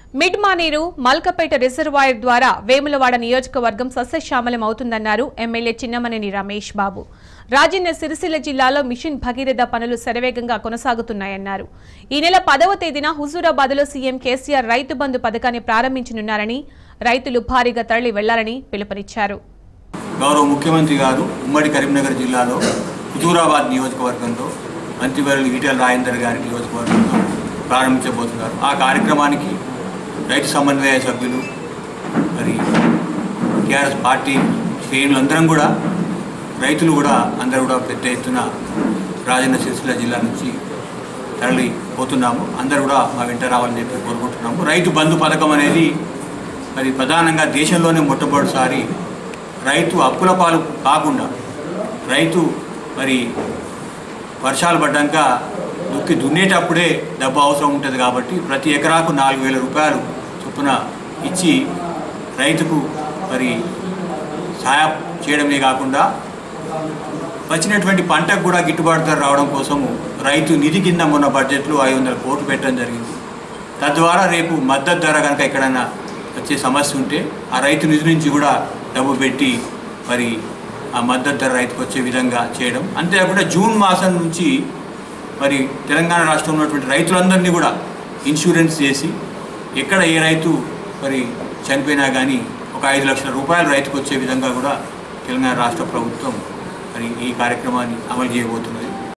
mid Maneru Malkapet reservoir ద్వారా వేములవాడ నియోజకవర్గం సస్యశ్యామలం అవుతుందన్నారు ఎమ్మెల్యే చిన్నమనేని రమేష్ బాబు రాజన్న సిరిసిల్ల జిల్లాలో మిషన్ భగీరథ పనులు శరవేగంగా కొనసాగుతున్నాయన్నారు ఈ నెల పదవ తేదీన హుజూరాబాద్లో సీఎం కేసీఆర్ రైతు బంధు పథకాన్ని ప్రారంభించనున్నారని రైతులు భారీగా తరలి వెళ్లాలని పిలుపునిచ్చారు గౌరవ ముఖ్యమంత్రి గారు ఉమ్మడి కరీంనగర్ జిల్లాలో హుజూరాబాద్ నియోజకవర్గంలో మంత్రివర్యులు ఈటెల రాజేందర్ గారి నియోజకవర్గంలో ప్రారంభించబోతున్నారు ఆ కార్యక్రమానికి రైతు సమన్వయ సభ్యులు మరి టీఆర్ఎస్ పార్టీ శ్రేణులందరం కూడా రైతులు కూడా అందరూ కూడా పెద్ద ఎత్తున రాజన్న సిరిసిల్ల జిల్లా నుంచి తరలి పోతున్నాము అందరూ కూడా మా వెంట రావాలని చెప్పి కోరుకుంటున్నాము రైతు బంధు పథకం అనేది మరి ప్రధానంగా దేశంలోనే మొట్టమొదటిసారి రైతు అప్పుల పాలు కాకుండా రైతు మరి వర్షాలు పడ్డాక దుక్కి దున్నేటప్పుడే డబ్బు అవసరం ఉంటుంది కాబట్టి ప్రతి ఎకరాకు నాలుగు వేల రూపాయలు చొప్పున ఇచ్చి రైతుకు మరి సహాయం చేయడమే కాకుండా వచ్చినటువంటి పంటకు కూడా గిట్టుబాటు ధర రావడం కోసము రైతు నిధి కింద మొన్న బడ్జెట్లో ఐదు వందల కోట్లు పెట్టడం జరిగింది తద్వారా రేపు మద్దతు ధర కనుక ఎక్కడైనా వచ్చే సమస్య ఉంటే ఆ రైతు నిధి నుంచి కూడా డబ్బు పెట్టి మరి ఆ మద్దతు ధర రైతుకు వచ్చే విధంగా చేయడం అంతేకాకుండా జూన్ మాసం నుంచి మరి తెలంగాణ రాష్ట్రంలో ఉన్నటువంటి రైతులందరినీ కూడా ఇన్సూరెన్స్ చేసి ఎక్కడ ఏ రైతు మరి చనిపోయినా కానీ ఒక ఐదు లక్షల రూపాయలు రైతుకు వచ్చే విధంగా కూడా తెలంగాణ రాష్ట్ర ప్రభుత్వం మరి ఈ కార్యక్రమాన్ని అమలు చేయబోతున్నది